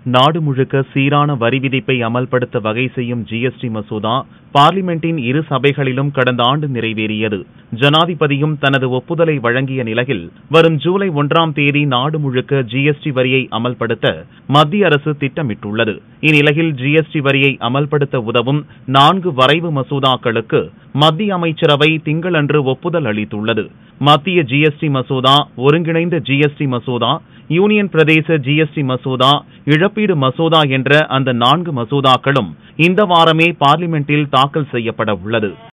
நாடு முழுக்க சீரான வரி விதிப்பை அமல்படுத்த வகை செய்யும் ஜிஎஸ்டி மசோதா பார்லிமெண்டின் இரு சபைகளிலும் கடந்த ஆண்டு நிறைவேறியது ஜனாதிபதியும் தனது ஒப்புதலை வழங்கிய நிலையில் வரும் ஜூலை ஒன்றாம் தேதி நாடு முழுக்க ஜிஎஸ்டி வரியை அமல்படுத்த மத்திய அரசு திட்டமிட்டுள்ளது இந்நிலையில் ஜிஎஸ்டி வரியை அமல்படுத்த உதவும் நான்கு வரைவு மசோதாக்களுக்கு மத்திய அமைச்சரவை திங்களன்று ஒப்புதல் அளித்துள்ளது மத்திய ஜிஎஸ்டி மசோதா ஒருங்கிணைந்த ஜிஎஸ்டி மசோதா யூனியன் பிரதேச ஜிஎஸ்டி மசோதா இழப்பீடு மசோதா என்ற அந்த நான்கு மசோதாக்களும் இந்த வாரமே பார்லிமெண்டில் தாக்கல் செய்யப்பட உள்ளது